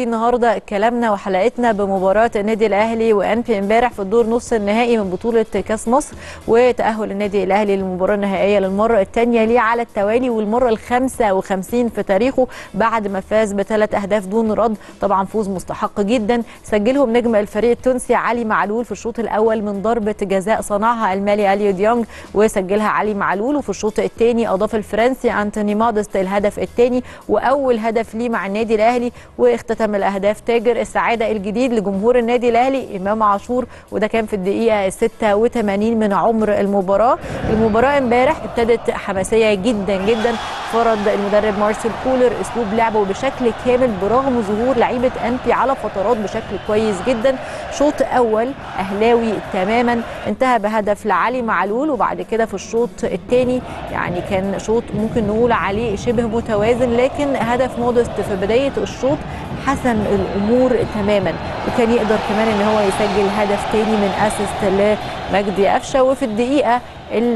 هنبتدي النهارده كلامنا وحلقتنا بمباراه النادي الاهلي وانبي امبارح في الدور نص النهائي من بطوله كاس مصر وتاهل النادي الاهلي للمباراه النهائيه للمره الثانيه ليه على التوالي والمره ال 55 في تاريخه بعد ما فاز بثلاث اهداف دون رد طبعا فوز مستحق جدا سجلهم نجم الفريق التونسي علي معلول في الشوط الاول من ضربه جزاء صنعها المالي اليو ديونج وسجلها علي معلول وفي الشوط الثاني اضاف الفرنسي انتوني مودست الهدف الثاني واول هدف ليه مع النادي الاهلي واختتم الاهداف تاجر السعاده الجديد لجمهور النادي الاهلي امام عاشور وده كان في الدقيقه 86 من عمر المباراه المباراه امبارح ابتدت حماسيه جدا جدا فرض المدرب مارسيل كولر اسلوب لعبه بشكل كامل برغم ظهور لعيبه انبي على فترات بشكل كويس جدا شوط اول اهلاوي تماما انتهى بهدف لعلي معلول وبعد كده في الشوط الثاني يعني كان شوط ممكن نقول عليه شبه متوازن لكن هدف مودست في بدايه الشوط حسم الامور تماما وكان يقدر كمان ان هو يسجل هدف تاني من اسيست لمجدي قفشه وفي الدقيقه ال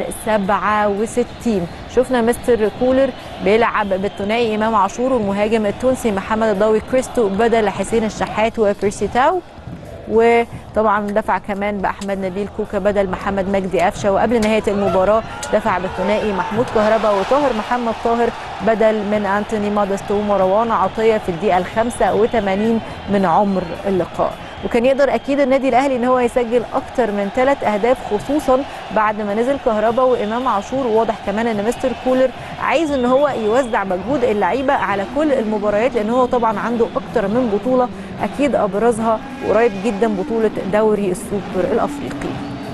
67 شفنا مستر كولر بيلعب بالثنائي امام عاشور والمهاجم التونسي محمد الضوي كريستو بدل حسين الشحات وبيرسي تاو وطبعا دفع كمان باحمد نبيل كوكا بدل محمد مجدي قفشه وقبل نهايه المباراه دفع بالثنائي محمود كهربا وطاهر محمد طاهر بدل من انتوني مودست ومروان عطيه في الدقيقه ال 85 من عمر اللقاء وكان يقدر اكيد النادي الاهلي ان هو يسجل اكتر من ثلاث اهداف خصوصا بعد ما نزل كهربا وامام عاشور واضح كمان ان مستر كولر عايز ان هو يوزع مجهود اللعيبه على كل المباريات لان هو طبعا عنده اكتر من بطوله اكيد ابرزها قريب جدا بطوله دوري السوبر الافريقي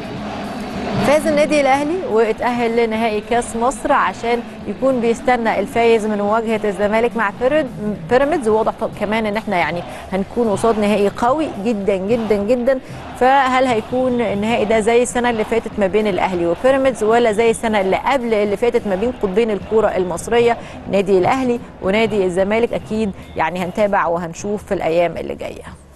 فاز النادي الاهلي واتاهل لنهائي كاس مصر عشان يكون بيستنى الفايز من مواجهه الزمالك مع بيراميدز وواضح كمان ان احنا يعني هنكون قصاد نهائي قوي جدا جدا جدا فهل هيكون النهائي ده زي السنه اللي فاتت ما بين الاهلي وبيراميدز ولا زي السنه اللي قبل اللي فاتت ما بين قطبين الكوره المصريه نادي الاهلي ونادي الزمالك اكيد يعني هنتابع وهنشوف في الايام اللي جايه